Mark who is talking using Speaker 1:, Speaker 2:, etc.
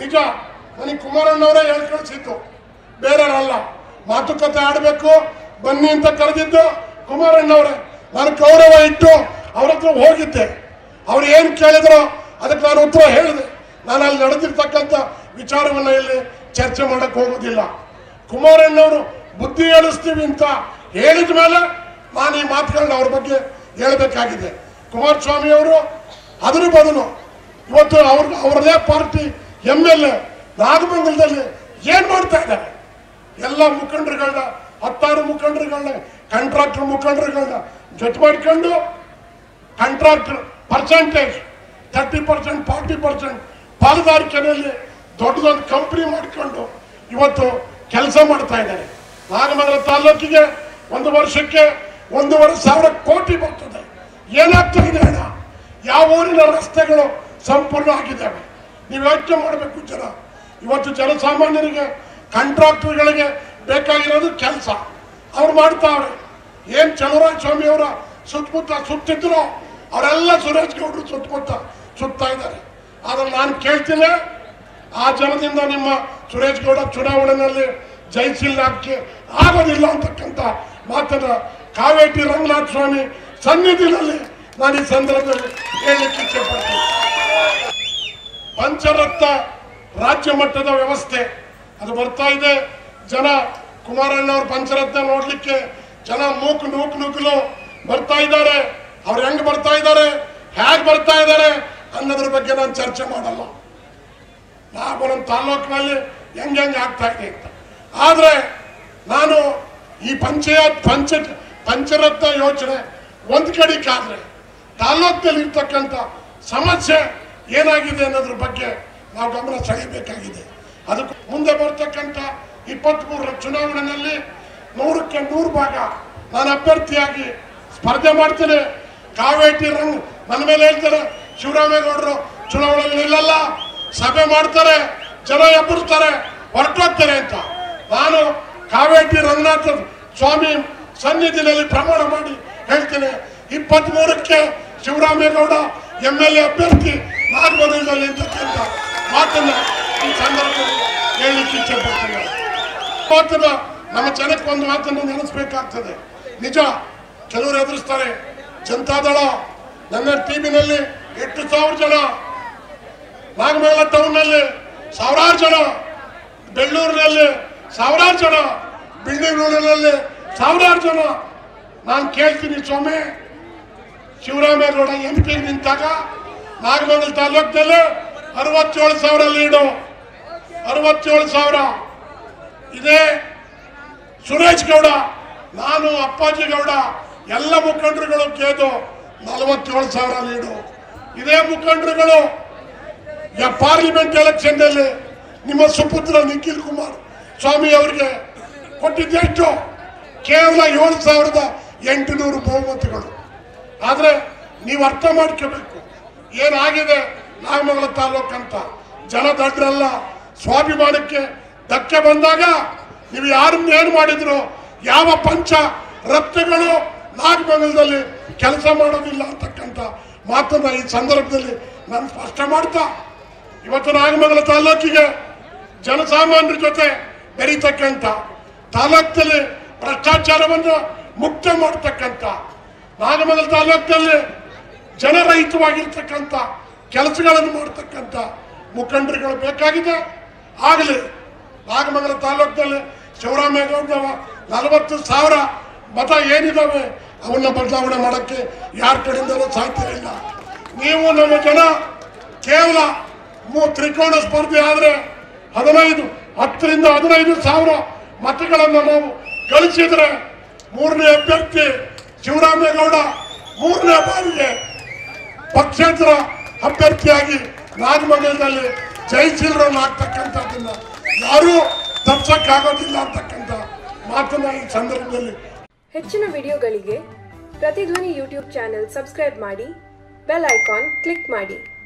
Speaker 1: ನಿಜ ನನಗೆ ಕುಮಾರಣ್ಣವರೇ ಹೇಳಿ ಕಳಿಸಿದ್ದು ಬೇರೆಯವರಲ್ಲ ಮಾತುಕತೆ ಆಡಬೇಕು ಬನ್ನಿ ಅಂತ ಕರೆದಿದ್ದು ಕುಮಾರಣ್ಣವರೇ ನಾನು ಗೌರವ ಇಟ್ಟು ಅವ್ರ ಹತ್ರ ಹೋಗಿದ್ದೆ ಅವ್ರು ಏನು ಕೇಳಿದ್ರು ಅದಕ್ಕೆ ನಾನು ಉತ್ತರ ಹೇಳಿದೆ ನಾನು ಅಲ್ಲಿ ನಡೆದಿರ್ತಕ್ಕಂಥ ವಿಚಾರವನ್ನ ಇಲ್ಲಿ ಚರ್ಚೆ ಮಾಡಕ್ಕೆ ಹೋಗೋದಿಲ್ಲ ಕುಮಾರಣ್ಣವರು ಬುದ್ಧಿ ಹೇಳಿಸ್ತೀವಿ ಅಂತ ಹೇಳಿದ ಮೇಲೆ ನಾನು ಈ ಮಾತುಗಳನ್ನ ಅವ್ರ ಬಗ್ಗೆ ಹೇಳಬೇಕಾಗಿದೆ ಕುಮಾರಸ್ವಾಮಿ ಅವರು ಅದ್ರ ಬದಲು ಇವತ್ತು ಅವ್ರ ಅವರದೇ ಪಾರ್ಟಿ ಎಮ್ ಎಲ್ ಎ ನಾಗಮಂಗಲದಲ್ಲಿ ಏನ್ ಮಾಡ್ತಾ ಇದ್ದಾರೆ ಎಲ್ಲ ಮುಖಂಡರುಗಳನ್ನ ಹತ್ತಾರು ಮುಖಂಡರುಗಳನ್ನ ಕಾಂಟ್ರಾಕ್ಟರ್ ಮುಖಂಡರುಗಳನ್ನ ಜೊತೆ ಮಾಡ್ಕೊಂಡು contractor percentage thirty percent forty percent ಪಾಲುದಾರಿಕೆಯಲ್ಲಿ ದೊಡ್ಡದೊಂದು ಕಂಪ್ನಿ ಮಾಡಿಕೊಂಡು ಇವತ್ತು ಕೆಲಸ ಮಾಡ್ತಾ ಇದ್ದಾರೆ ನಾಗಮಂಗಲ ತಾಲೂಕಿಗೆ ಒಂದು ವರ್ಷಕ್ಕೆ ಒಂದೂವರೆ ಸಾವಿರ ಕೋಟಿ ಬರ್ತದೆ ಏನಾಗ್ತಾ ಇದೆ ಹಣ ಯಾವ ಊರಿನ ರಸ್ತೆಗಳು ಸಂಪೂರ್ಣ ಆಗಿದ್ದಾವೆ ನೀವು ಯೋಚನೆ ಮಾಡಬೇಕು ಜನ ಇವತ್ತು ಜನಸಾಮಾನ್ಯರಿಗೆ ಕಾಂಟ್ರಾಕ್ಟರ್ಗಳಿಗೆ ಬೇಕಾಗಿರೋದು ಕೆಲಸ ಅವ್ರು ಮಾಡ್ತಾವ್ರೆ ಏನ್ ಚಲುವರಾಯ ಸ್ವಾಮಿ ಅವರ ಸುತ್ತಮುತ್ತ ಸುತ್ತಿದ್ರು ಅವರೆಲ್ಲ ಸುರೇಶ್ ಗೌಡರು ಸುತ್ತಮುತ್ತ ಸುತ್ತಾ ಇದ್ದಾರೆ ಆದ್ರೆ ನಾನು ಕೇಳ್ತೀನಿ ಆ ಜನದಿಂದ ನಿಮ್ಮ ಸುರೇಶ್ ಗೌಡ ಚುನಾವಣೆಯಲ್ಲಿ ಜಯಿಸಿಲ್ಲಕ್ಕೆ ಆಗೋದಿಲ್ಲ ಅಂತಕ್ಕಂಥ ಮಾತನ್ನ ಕಾವೇಟಿ ರಂಗನಾಥ ಸ್ವಾಮಿ ಸನ್ನಿಧಿನಲ್ಲಿ ನಾನು ಈ ಸಂದರ್ಭದಲ್ಲಿ ಹೇಳಲಿಕ್ಕೆ ಇಚ್ಛೆ ಪಡ್ತೀನಿ ಪಂಚರತ್ನ ರಾಜ್ಯ ಮಟ್ಟದ ವ್ಯವಸ್ಥೆ ಅದು ಬರ್ತಾ ಇದೆ ಜನ ಕುಮಾರಣ್ಣವ್ರ ಪಂಚರತ್ನ ನೋಡ್ಲಿಕ್ಕೆ ಜನ ಮೂಕು ನೂಕು ನೂಕಲು ಬರ್ತಾ ಇದ್ದಾರೆ ಅವ್ರು ಹೆಂಗ್ ಬರ್ತಾ ಇದ್ದಾರೆ ಹೇಗ್ ಬರ್ತಾ ಇದ್ದಾರೆ ಅನ್ನೋದ್ರ ಬಗ್ಗೆ ನಾನು ಚರ್ಚೆ ಮಾಡಲ್ಲ ನಾವು ನಮ್ಮ ತಾಲೂಕಿನಲ್ಲಿ ಹೆಂಗ್ ಹೆಂಗ್ ಆಗ್ತಾ ಇದೆ ಅಂತ ಆದ್ರೆ ನಾನು ಈ ಪಂಚಾಯತ್ ಪಂಚ ಪಂಚರತ್ನ ಯೋಚನೆ ಒಂದ್ ಕಡೆಗಾದ್ರೆ ತಾಲೂಕಿನಲ್ಲಿ ಇರ್ತಕ್ಕಂಥ ಸಮಸ್ಯೆ ಏನಾಗಿದೆ ಅನ್ನೋದ್ರ ಬಗ್ಗೆ ನಾವು ಗಮನ ಸೆಳೆಯಬೇಕಾಗಿದೆ ಅದಕ್ಕೆ ಮುಂದೆ ಬರ್ತಕ್ಕಂಥ ಇಪ್ಪತ್ಮೂರರ ಚುನಾವಣೆಯಲ್ಲಿ ನೂರಕ್ಕೆ ನೂರು ಭಾಗ ನಾನು ಅಭ್ಯರ್ಥಿಯಾಗಿ ಸ್ಪರ್ಧೆ ಮಾಡ್ತೇನೆ ಕಾವೇಟಿ ರಂಗ್ ನನ್ನ ಮೇಲೆ ಹೇಳ್ತಾರೆ ಶಿವರಾಮೇಗೌಡರು ಚುನಾವಣೆಯಲ್ಲಿ ನಿಲ್ಲಲ್ಲ ಸಭೆ ಮಾಡ್ತಾರೆ ಜನ ಎಬ್ಬರ್ತಾರೆ ಹೊರಟೋಗ್ತಾರೆ ಅಂತ ನಾನು ಕಾವೇಟಿ ರಂಗನಾಥ ಸ್ವಾಮಿ ಸನ್ನಿಧಿನಲ್ಲಿ ಪ್ರಮಾಣ ಮಾಡಿ ಹೇಳ್ತೇನೆ ಇಪ್ಪತ್ತ್ ಮೂರಕ್ಕೆ ಶಿವರಾಮೇಗೌಡ ಎಂ ಎಲ್ ಎ ಅಭ್ಯರ್ಥಿ ನಾಗಮಂಗಲದಲ್ಲಿ ಅಂತಕ್ಕಂಥ ಮಾತನ್ನ ಈ ಸಂದರ್ಭದಲ್ಲಿ ಹೇಳಲಿಕ್ಕೆ ಇಚ್ಛೆ ಪಡ್ತೇನೆ ಮಾತನ್ನ ನಮ್ಮ ಜನಕ್ಕೆ ಒಂದು ಮಾತನ್ನು ನೆನೆಸ್ಬೇಕಾಗ್ತದೆ ನಿಜ ಕೆಲವರು ಎದುರಿಸ್ತಾರೆ ಜನತಾದಳ ನನ್ನ ಟಿವಿನಲ್ಲಿ ಎಂಟು ಸಾವಿರ ಜನ ನಾಗಮಂಗಲ ಟೌನ್ನಲ್ಲಿ ಸಾವಿರಾರು ಜನ ಬೆಳ್ಳೂರಿನಲ್ಲಿ ಸಾವಿರಾರು ಜನ ಬೆಂಗಳೂರಿನಲ್ಲಿ ಸಾವಿರಾರು ಜನ ನಾನು ಕೇಳ್ತೀನಿ ಸ್ವಾಮಿ ಶಿವರಾಮೇಗೌಡ ಎಂ ಪಿ ನಿಂತಾಗ ನಾಗಮಂಗಲ ತಾಲೂಕಿನಲ್ಲಿ ಅರವತ್ತೇಳು ಸಾವಿರ ಲೀಡು ಅರವತ್ತೇಳು ಸಾವಿರ ಇದೇ ಸುರೇಶ್ ಗೌಡ ನಾನು ಅಪ್ಪಾಜಿ ಗೌಡ ಎಲ್ಲ ಮುಖಂಡರುಗಳು ಗೆದ್ದು ನಲವತ್ತೇಳು ಸಾವಿರ ಲೀಡು ಇದೇ ಮುಖಂಡರುಗಳು ಯ- ಪಾರ್ಲಿಮೆಂಟ್ ಎಲೆಕ್ಷನ್ನಲ್ಲಿ ನಿಮ್ಮ ಸುಪುತ್ರ ನಿಖಿಲ್ ಕುಮಾರ್ ಸ್ವಾಮಿ ಅವರಿಗೆ ಕೊಟ್ಟಿದ್ದೆಷ್ಟು ಕೇವಲ ಏಳು ಸಾವಿರದ ಎಂಟುನೂರು ಬಹುಮತಗಳು ಆದರೆ ನೀವು ಅರ್ಥ ಮಾಡ್ಕೋಬೇಕು ಏನಾಗಿದೆ ನಾಗಮಂಗಲ ತಾಲೂಕು ಅಂತ ಜನ ದಡ್ರಲ್ಲ ಸ್ವಾಭಿಮಾನಕ್ಕೆ ಧಕ್ಕೆ ಬಂದಾಗ ನೀವು ಯಾರನ್ನ ಏನು ಮಾಡಿದ್ರು ಯಾವ ಪಂಚ ರತ್ನಗಳು ನಾಗಮಂಗಲದಲ್ಲಿ ಕೆಲಸ ಮಾಡೋದಿಲ್ಲ ಅಂತಕ್ಕಂಥ ಮಾತನ್ನ ಈ ಸಂದರ್ಭದಲ್ಲಿ ನಾನು ಸ್ಪಷ್ಟ ಮಾಡ್ತಾ ಇವತ್ತು ನಾಗಮಂಗಲ ತಾಲೂಕಿಗೆ ಜನಸಾಮಾನ್ಯರ ಜೊತೆ ಬೆರೀತಕ್ಕಂಥ ತಾಲೂಕಿನಲ್ಲಿ ಭ್ರಷ್ಟಾಚಾರವನ್ನು ಮುಕ್ತ ಮಾಡ್ತಕ್ಕಂಥ ನಾಗಮಂಗಲ ತಾಲೂಕಿನಲ್ಲಿ ಜನರಹಿತವಾಗಿರ್ತಕ್ಕಂಥ ಕೆಲಸಗಳನ್ನು ಮಾಡ್ತಕ್ಕಂಥ ಮುಖಂಡರುಗಳು ಬೇಕಾಗಿದೆ ಆಗಲಿ ನಾಗಮಂಗಲ ತಾಲೂಕಿನಲ್ಲಿ ಶಿವರಾಮೇಗೌಡವ ನಲವತ್ತು ಸಾವಿರ ಮತ ಏನಿದಾವೆ ಅವನ್ನ ಬದಲಾವಣೆ ಮಾಡೋಕ್ಕೆ ಯಾರ ಕಡೆಯಿಂದಲೂ ಸಾಧ್ಯ ಇಲ್ಲ ನೀವು ನಮ್ಮ ಜನ ಕೇವಲ ಮೂ ತ್ರಿಕೋಣ ಸ್ಪರ್ಧೆ ಆದರೆ ಹದಿನೈದು ಹತ್ತರಿಂದ ಹದಿನೈದು ಸಾವಿರ ಮತಗಳನ್ನು ನಾವು ಗಳಿಸಿದ್ರೆ ಮೂರನೇ ಅಭ್ಯರ್ಥಿ ಶಿವರಾಮೇಗೌಡ ಮೂರನೇ ಬಾರಿಗೆ ಪಕ್ಷೇತರ ಅಭ್ಯರ್ಥಿಯಾಗಿ ನಾಗಮಂಗಲದಲ್ಲಿ ಜಯಶೀಲರನ್ನು ಆಗ್ತಕ್ಕಂಥದ್ದನ್ನ ಯಾರೂ ತಪ್ಸಕ್ಕಾಗೋದಿಲ್ಲ ಅಂತಕ್ಕಂಥ ಮಾತನ್ನ ಈ ಸಂದರ್ಭದಲ್ಲಿ
Speaker 2: ಹೆಚ್ಚಿನ ವಿಡಿಯೋಗಳಿಗೆ ಪ್ರತಿಧ್ವನಿ ಯೂಟ್ಯೂಬ್ ಚಾನೆಲ್ ಸಬ್ಸ್ಕ್ರೈಬ್ ಮಾಡಿ ಬೆಲ್ ಐಕಾನ್ ಕ್ಲಿಕ್ ಮಾಡಿ